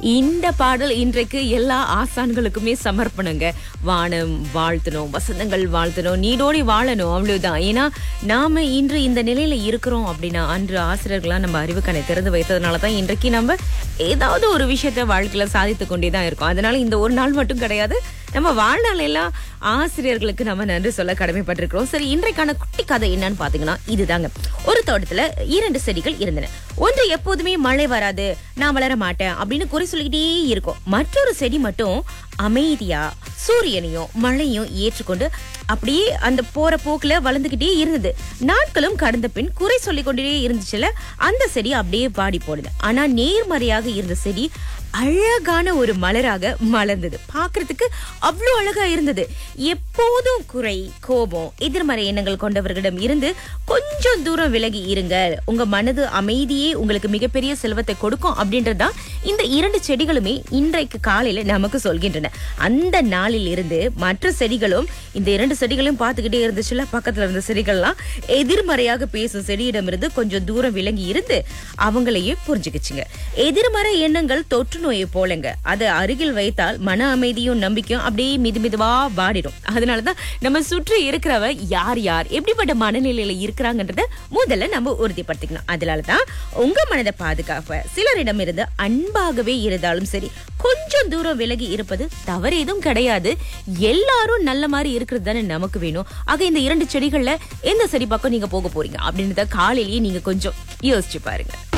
இந்த பாடல் இன்றைக்கு எல்லா ஆசான்களுக்குமே சமர்ப்பணங்க வானம் வாழ்த்தணும் வசந்தங்கள் வாழ்த்தணும் நீடோடி வாழணும் அவ்வளவுதான் ஏன்னா நாம இன்று இந்த நிலையில இருக்கிறோம் அப்படின்னா அன்று ஆசிரியர்களா நம்ம அறிவுக்கணை திறந்து வைத்ததுனால தான் இன்றைக்கு நம்ம ஏதாவது ஒரு விஷயத்த வாழ்க்கையில சாதித்து கொண்டே தான் இருக்கோம் அதனால இந்த ஒரு நாள் மட்டும் கிடையாது நம்ம வாழ்நாள் எல்லாம் ஆசிரியர்களுக்கு நம்ம நன்றி சொல்ல கடமைப்பட்டிருக்கிறோம் சரி இன்றைக்கான குட்டி கதை என்னன்னு பாத்தீங்கன்னா இதுதாங்க ஒரு தோட்டத்துல இரண்டு செடிகள் இருந்தன ஒன்று எப்போதுமே மழை வராது நான் வளர மாட்டேன் அப்படின்னு குறை சொல்லிக்கிட்டே இருக்கும் மற்றொரு செடி மட்டும் அமைதியா சூரியனையும் மழையும் ஏற்றுக்கொண்டு அப்படியே அந்த போற போக்குல வளர்ந்துகிட்டே இருந்தது நாட்களும் கடந்த பின் குறை சொல்லிக் கொண்டே இருந்துச்சுல அந்த செடி அப்படியே வாடி போடுது ஆனா நேர்மறையாக இருந்த செடி அழகான ஒரு மலராக மலர்ந்தது பார்க்கிறதுக்கு அவ்வளோ அழகா இருந்தது எப்போதும் குறை கோபம் எதிர்மறை எண்ணங்கள் கொண்டவர்களிடம் இருந்து கொஞ்சம் தூரம் விலகி இருங்க உங்க மனது அமைதியே உங்களுக்கு மிகப்பெரிய செல்வத்தை கொடுக்கும் அப்படின்றதுதான் இந்த இரண்டு செடிகளுமே இன்றைக்கு காலையில நமக்கு சொல்கின்றன அந்த நாளில் இருந்து மற்ற செடிகளும் இந்த இரண்டு செடிகளையும் பார்த்துக்கிட்டே இருந்துச்சுல பக்கத்துல இருந்த செடிகள்லாம் எதிர்மறையாக பேசும் செடியிடமிருந்து கொஞ்சம் தூரம் விலகி இருந்து அவங்களையே புரிஞ்சுக்கிச்சுங்க எதிர்மறை எண்ணங்கள் தொற்று நோயை போலங்க அதை அருகில் வைத்தால் மன அமைதியும் நம்பிக்கையும் அப்படியே மிது மிதுவா வாடிடும் அதனாலதான் நம்ம சுற்றி இருக்கிறவ யார் யார் எப்படிப்பட்ட மனநிலையில இருக்கிறாங்கன்றத முதல்ல நம்ம உறுதிப்படுத்திக்கணும் அதனாலதான் உங்க மனதை பாதுகாப்ப சிலரிடம் இருந்து அன்பாகவே இருந்தாலும் சரி கொஞ்சம் தூரம் விலகி இருப்பது தவறு எதுவும் கிடையாது எல்லாரும் நல்ல மாதிரி இருக்கிறது தானே நமக்கு வேணும் ஆக இந்த இரண்டு செடிகள்ல எந்த செடி பக்கம் நீங்க போக போறீங்க அப்படின்றத காலையிலேயே நீங்க கொஞ்சம் யோசிச்சு பாருங்க